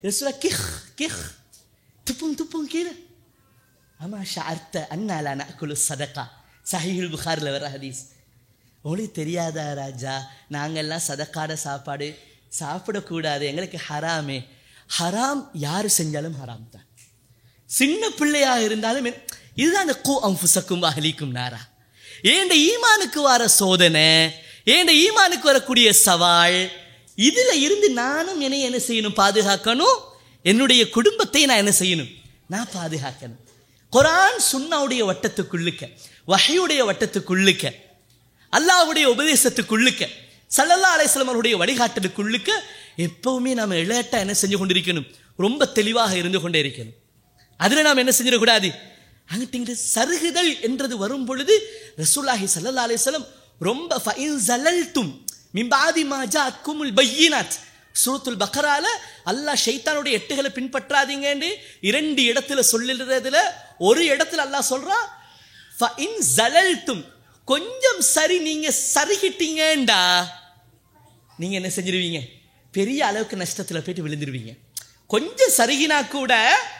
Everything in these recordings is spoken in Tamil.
ரசூலா கிஹ் கிஹ் துப்பும் துப்பும் கீழே அம்மா ஷார்த்த அண்ணாலா நக்குலு சதக்கா சஹீல் புகாரில் வர ஹதீஸ் உங்களுக்கு தெரியாதா ராஜா நாங்கள்லாம் சதக்காட சாப்பாடு சாப்பிடக்கூடாது எங்களுக்கு ஹராமே ஹராம் யார் செஞ்சாலும் ஹராம் தான் சின்ன பிள்ளையா இருந்தாலும் என்- இதுதான் அந்த கூ அம்புசக்கும் அகலிக்கும் நாரா ஏண்ட ஈமானுக்கு வர சோதனை ஏண்ட ஈமானுக்கு வரக்கூடிய சவால் இதுல இருந்து நானும் என்னை என்ன செய்யணும் பாதுகாக்கணும் என்னுடைய குடும்பத்தை நான் என்ன செய்யணும் நான் பாதுகாக்கணும் குரான் சுன்னாவுடைய வட்டத்துக்குள்ளுக்க வஹையுடைய வட்டத்துக்குள்ளுக்க அல்லாஹ்வுடைய உபதேசத்துக்குள்ளுக்க சல்லல்லா அலைஹிஸ்ஸலாம் அவருடைய வழிகாட்டலுக்குள்ளுக்க எப்பவுமே நாம இளையட்டா என்ன செஞ்சு கொண்டிருக்கணும் ரொம்ப தெளிவாக இருந்து கொண்டே இருக்கணும் அதில் நாம் என்ன செஞ்சிடக்கூடாது அங்கிட்டு இங்கிட்டு சருகுதல் என்றது வரும் பொழுது ரசூல்லாஹி சல்லல்லா அலைஹிஸ்ஸலாம் ரொம்ப ஃபைன் ஜலல்தும் மிம்பாதி மாஜா அக்குமுல் பையினாத் சூரத்துல் பக்கரால அல்லாஹ் ஷைத்தானுடைய எட்டுகளை பின்பற்றாதீங்கன்னு இரண்டு இடத்துல சொல்லுறதுல ஒரு இடத்துல அல்லாஹ் சொல்றான் ஃபைன் ஜலல்தும் கொஞ்சம் சரி நீங்க சருகிட்டீங்கண்டா நீங்க என்ன செஞ்சிருவீங்க பெரிய அளவுக்கு நஷ்டத்துல போயிட்டு விழுந்துருவீங்க கொஞ்சம் சருகினா கூட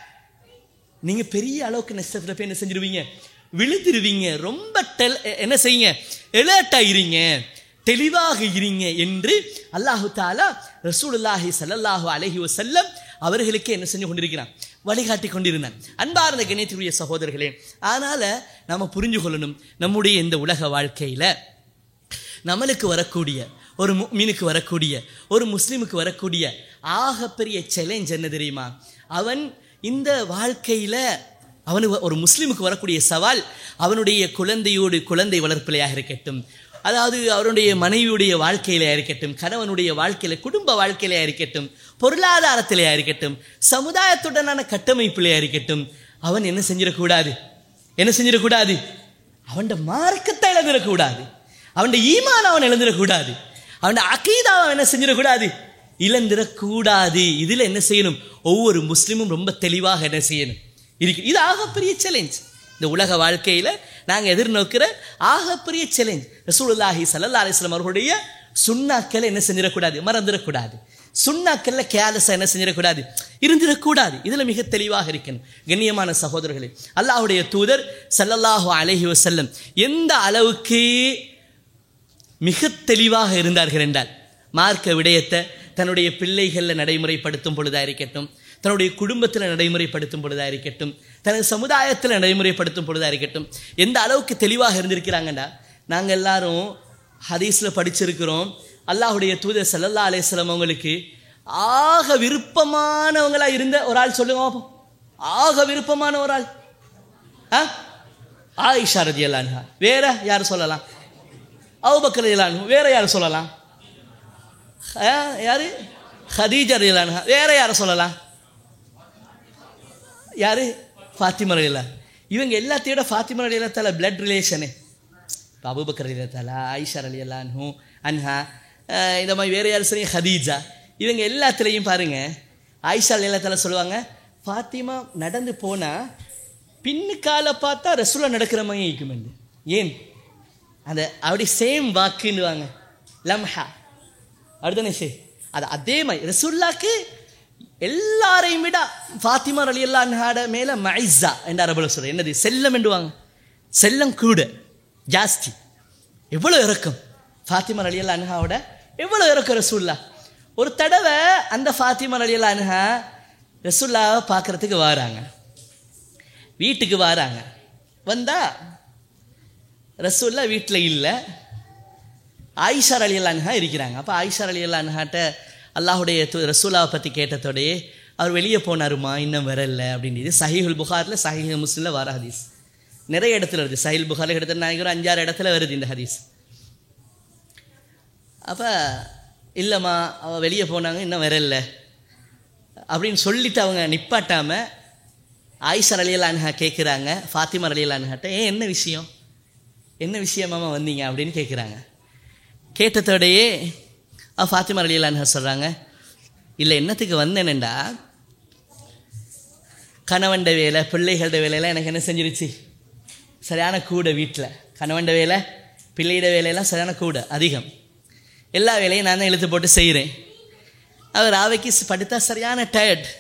நீங்க பெரிய அளவுக்கு நஷ்டத்துல போய் என்ன செஞ்சிருவீங்க விழுந்துருவீங்க ரொம்ப டெல் என்ன செய்யுங்க எலர்ட் ஆயிருங்க தெளிவாக இருங்க என்று அல்லாஹு தாலா ரசூலுல்லாஹி ஸல்லல்லாஹு அலைஹி வஸல்லம் அவர்களுக்கு என்ன செஞ்சு கொண்டிருக்கிறான் வழிகாட்டி கொண்டிருந்தான் அன்பார்ந்த கணேத்தினுடைய சகோதரர்களே அதனால நாம புரிஞ்சு கொள்ளணும் நம்முடைய இந்த உலக வாழ்க்கையில நம்மளுக்கு வரக்கூடிய ஒரு மீனுக்கு வரக்கூடிய ஒரு முஸ்லீமுக்கு வரக்கூடிய ஆகப்பெரிய சேலஞ்ச் என்ன தெரியுமா அவன் இந்த வாழ்க்கையில அவனுக்கு ஒரு முஸ்லீமுக்கு வரக்கூடிய சவால் அவனுடைய குழந்தையோடு குழந்தை வளர்ப்பிலையாக இருக்கட்டும் அதாவது அவருடைய மனைவியுடைய வாழ்க்கையில இருக்கட்டும் கணவனுடைய வாழ்க்கையில குடும்ப வாழ்க்கையில இருக்கட்டும் பொருளாதாரத்திலே இருக்கட்டும் சமுதாயத்துடனான கட்டமைப்பிலே இருக்கட்டும் அவன் என்ன செஞ்சிடக்கூடாது என்ன செஞ்சிடக்கூடாது அவன் மார்க்கத்தை இழந்துடக்கூடாது அவன் ஈமான் அவன் இழந்துடக்கூடாது அவன் அகீதா அவன் என்ன செஞ்சிடக்கூடாது இழந்துடக்கூடாது இதுல என்ன செய்யணும் ஒவ்வொரு முஸ்லீமும் ரொம்ப தெளிவாக என்ன செய்யணும் இருக்கு இது ஆகப்பெரிய சேலஞ்ச் இந்த உலக வாழ்க்கையில நாங்க எதிர்நோக்கிற ஆகப்பெரிய சேலஞ்ச் ரசூலுல்லாஹி ஸல்லல்லாஹு அலைஹி வஸல்லம் அவர்களுடைய சுண்ணாக்களை என்ன செஞ்சிடக்கூடாது மறந்துடக்கூடாது சுண்ணாக்கள்ல கேலஸா என்ன செஞ்சிடக்கூடாது இருந்திடக்கூடாது இதுல மிக தெளிவாக இருக்கணும் கண்ணியமான சகோதரர்களே அல்லாஹ்வுடைய தூதர் ஸல்லல்லாஹு அலைஹி வஸல்லம் எந்த அளவுக்கு மிக தெளிவாக இருந்தார்கள் என்றால் மார்க்க விடயத்தை தன்னுடைய பிள்ளைகளில் நடைமுறைப்படுத்தும் பொழுதாக இருக்கட்டும் தன்னுடைய குடும்பத்தில் நடைமுறைப்படுத்தும் பொழுதாக இருக்கட்டும் தனது சமுதாயத்தில் நடைமுறைப்படுத்தும் பொழுதாக இருக்கட்டும் எந்த அளவுக்கு தெளிவாக இருந்திருக்கிறாங்கண்டா நாங்கள் எல்லாரும் ஹதீஸில் படிச்சிருக்கிறோம் அல்லாஹுடைய தூதர் சல்லல்லா அலையம் அவங்களுக்கு ஆக விருப்பமானவங்களா இருந்த ஒரு ஆள் சொல்லுங்க பாப்போம். ஆக விருப்பமான ஒரு ஆள் ஆ ஆயிஷா ரதியல்லான்ஹா வேற யார் சொல்லலாம் அவுபக்கர் ரதியல்லான்ஹு வேற யார் சொல்லலாம் ஆ, யாரு ஹதீஜா ரதியல்லான்ஹா வேற யாரை சொல்லலாம் யாரு ஃபாத்திமா ரலியல்லா இவங்க எல்லாத்தையோட ஃபாத்திமா ரலியல்லாத்தால பிளட் ரிலேஷனு அபுபக்கர் ரலியல்லாத்தால ஆயிஷா ரலியல்லான்ஹு அன்ஹா அஹ் இந்த மாதிரி வேற யார் சொல்லி ஹதீஜா இவங்க எல்லாத்துலேயும் பாருங்க ஆயிஷா ரலியல்லாத்தால சொல்லுவாங்க ஃபாத்திமா நடந்து போனா பின்னுக்கால பார்த்தா ரசூலா நடக்கிற மாதிரி இருக்குமெண்டு ஏன் அந்த அப்படி சேம் வாக்குன்னுவாங்க லம்ஹா அடுத்தனே சே அது அதே மாதிரி ரசூல்லாக்கு எல்லாரையும் விட ஃபாத்திமா அலி அல்லாஹாட மேல மைஸா என்ற அரபுல சொல்ற என்னது செல்லம் என்றுவாங்க செல்லம் கூட ஜாஸ்தி எவ்வளோ இறக்கம் ஃபாத்திமா அலி அல்லா அன்ஹாவோட எவ்வளோ இறக்கம் ரசூல்லா ஒரு தடவை அந்த ஃபாத்திமா அலி அல்லா அன்ஹா ரசூல்லாவை பார்க்கறதுக்கு வராங்க வீட்டுக்கு வராங்க வந்தா ரசூல்லா வீட்டில் இல்லை ஆயிஷா அலி அல்லான்ஹா இருக்கிறாங்க அப்போ ஆயிஷா அலி அல்லான்ஹாட்ட அல்லாஹுடைய து- ரசூலாவை பற்றி கேட்டதோடயே அவர் வெளியே போனாருமா இன்னும் வரல அப்படின்றது சஹீஹுல் புகாரில் சஹீஹுல் முஸ்லிமில் வர ஹதீஸ் நிறைய இடத்துல வருது சஹீல் புகாரில் கிட்டத்தட்ட நான் ஒரு அஞ்சாறு இடத்துல வருது இந்த ஹதீஸ் அப்போ இல்லைம்மா அவள் வெளியே போனாங்க இன்னும் வரல அப்படின்னு சொல்லிட்டு அவங்க நிப்பாட்டாம ஆயிஷா அலியலான்ஹா கேட்குறாங்க ஃபாத்திமா அலியலான்ஹாட்ட ஏன் என்ன விஷயம் என்ன விஷயமாமா வந்தீங்க அப்படின்னு கேட்குறாங்க கேட்டதோடையே அவ ஃபாத்திமா அலியலான்ஹா சொல்கிறாங்க இல்லை என்னத்துக்கு வந்தேனேண்டா கணவன்ட வேலை பிள்ளைகளோட வேலையெல்லாம் எனக்கு என்ன செஞ்சிருச்சு சரியான கூட வீட்டில் கணவன்ட வேலை பிள்ளையிட வேலையெல்லாம் சரியான கூட அதிகம் எல்லா வேலையும் நான் தான் இழுத்து போட்டு செய்கிறேன் அவர் ஆவைக்கு படுத்தா சரியான டயர்ட்